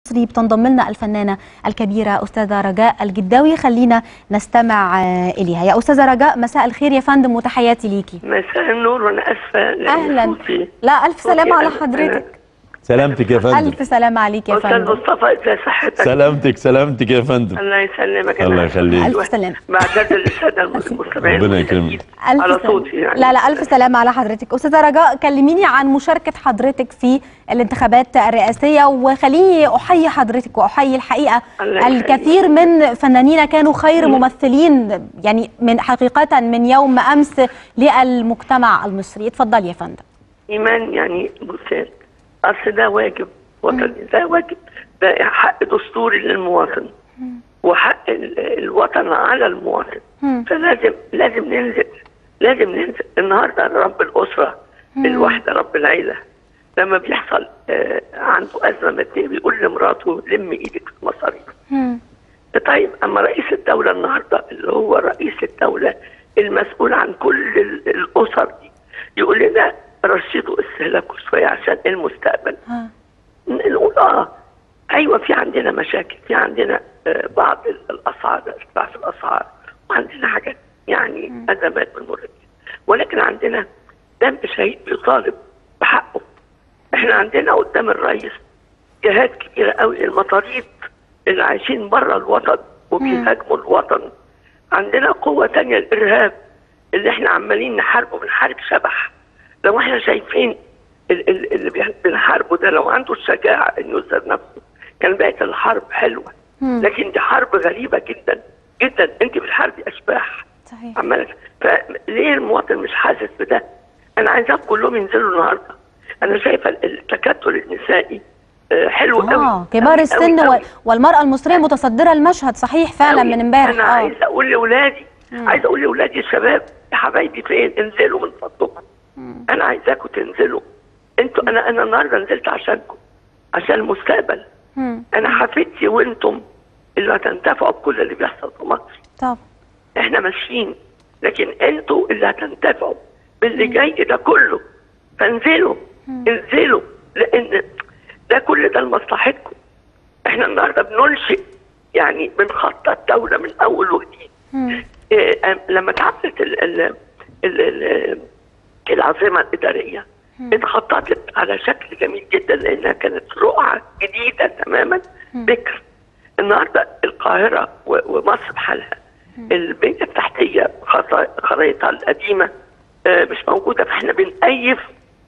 المصري بتنضم لنا الفنانة الكبيرة أستاذة رجاء الجداوي خلينا نستمع آه، إليها يا أستاذة رجاء مساء الخير يا فندم وتحياتي ليكي مساء النور وانا اسفه لأن أهلا صوتي- لا ألف صوتي سلامة على أنا- حضرتك سلامتك يا فندم ألف سلامة عليك يا استاذ فندم مصطفى ازي صحتك سلامتك سلامتك يا فندم الله يسلمك الله أنا يخليك. ألف سلامة بعتذر للساده المستمعين ربنا يكرمك. ألف على سلامة. صوتي يعني لا لا ألف سلامة على حضرتك أستاذة رجاء كلميني عن مشاركة حضرتك في الانتخابات الرئاسية وخليني أحيي حضرتك وأحيي الحقيقة الله يخليك. الكثير من فنانين كانوا خير ممثلين يعني من حقيقة من يوم أمس للمجتمع المصري اتفضلي يا فندم ايمان يعني بصي اصل ده واجب وطني ده واجب ده حق دستوري للمواطن وحق ال- الوطن على المواطن مم. فلازم لازم ننزل لازم ننزل النهارده رب الاسره الواحده رب العيله لما بيحصل آه عنده ازمه ماديه بيقول لمراته لم ايدك في المصاريف مم. طيب اما رئيس الدوله النهارده اللي هو رئيس الدوله المسؤول عن كل ال- الاسر دي يقول لنا رشدوا استهلاكوا شويه عشان المستقبل ها. نقول اه ايوه في عندنا مشاكل في عندنا آه بعض ال- الاسعار ارتفاع في الاسعار وعندنا حاجات يعني ازمات بنمر بيها ولكن عندنا دم شهيد بيطالب بحقه احنا عندنا قدام الرئيس جهات كبيره قوي المطاريد اللي عايشين بره الوطن وبيهاجموا الوطن عندنا قوه تانية الارهاب اللي احنا عمالين نحاربه بنحارب شبح لو احنا شايفين ال- ال- اللي بيح- بنحاربه ده لو عنده الشجاعه انه يظهر نفسه كان بقت الحرب حلوه لكن دي حرب غريبه جدا جدا انت بتحاربي اشباح صحيح عمالة فليه المواطن مش حاسس بده؟ انا عايزاهم كلهم ينزلوا النهارده. انا شايفه ال- التكتل النسائي آه، حلو قوي اه كبار السن وال- والمرأة المصرية متصدرة المشهد صحيح فعلا من امبارح انا اه عايزه اقول لاولادي عايزه اقول لاولادي الشباب يا حبايبي فين انزلوا من فضلكم انا عايزاكم تنزلوا انتوا انا انا النهارده نزلت عشانكم عشان المستقبل مم. انا حفيدتي وانتم اللي هتنتفعوا بكل اللي بيحصل في مصر طب احنا ماشيين لكن انتوا اللي هتنتفعوا باللي جاي ده كله فانزلوا انزلوا لان ده كل ده لمصلحتكم احنا النهارده بننشئ يعني بنخطط دوله من اول وجديد مم. إيه أم- لما اتعملت ال- ال- ال- ال- العاصمه الاداريه اتخططت على شكل جميل جدا لانها كانت رقعه جديده تماما بكر النهارده القاهره و- ومصر بحالها البنيه التحتيه خط- خرائطها القديمه آه، مش موجوده فاحنا بنأيف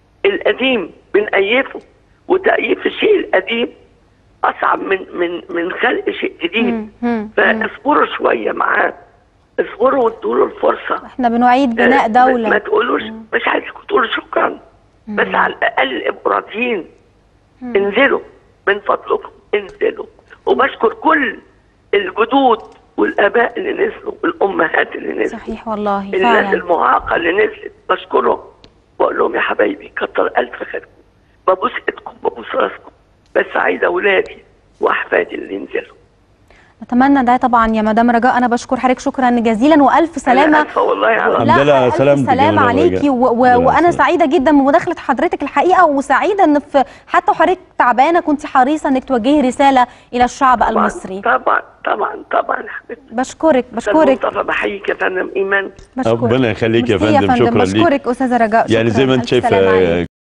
القديم بنأيفه وتأييف الشيء القديم اصعب من من من خلق شيء جديد مم. مم. فاصبروا شويه معاه اصبروا وادوا له الفرصه احنا بنعيد بناء آه، ما- ما دولة تقولوش مش عايزكم تقولوا شكرا بس على الاقل ابقوا راضيين انزلوا من فضلكم انزلوا وبشكر كل الجدود والاباء اللي نزلوا والامهات اللي نزلوا صحيح والله الناس فعلا المعاقه اللي نزلت بشكرهم بقول لهم يا حبايبي كتر الف خيركم ببوس ايدكم ببوس راسكم بس عايزه اولادي واحفادي اللي ينزلوا نتمنى ده طبعا يا مدام رجاء انا بشكر حضرتك شكرا جزيلا والف أنا سلامة آسفة والله على الحمد لله على ألف سلامتك يا سلامة مدام عليكي رجاء. و... و... الحمد لله على وانا السلامة. سعيدة جدا بمداخلة حضرتك الحقيقة وسعيدة ان في حتى وحضرتك تعبانة كنت حريصة انك توجهي رسالة الى الشعب طبعاً- المصري طبعا طبعا طبعا حبيبتي بشكرك أستاذ بشكرك مصطفى بحييك يا فندم ايمان بشكرك ربنا يخليك يا ميرسي فندم، شكراً ليك. بشكرك استاذة رجاء يعني شكراً. زي ما انت ألف سلامة عليك. شايفه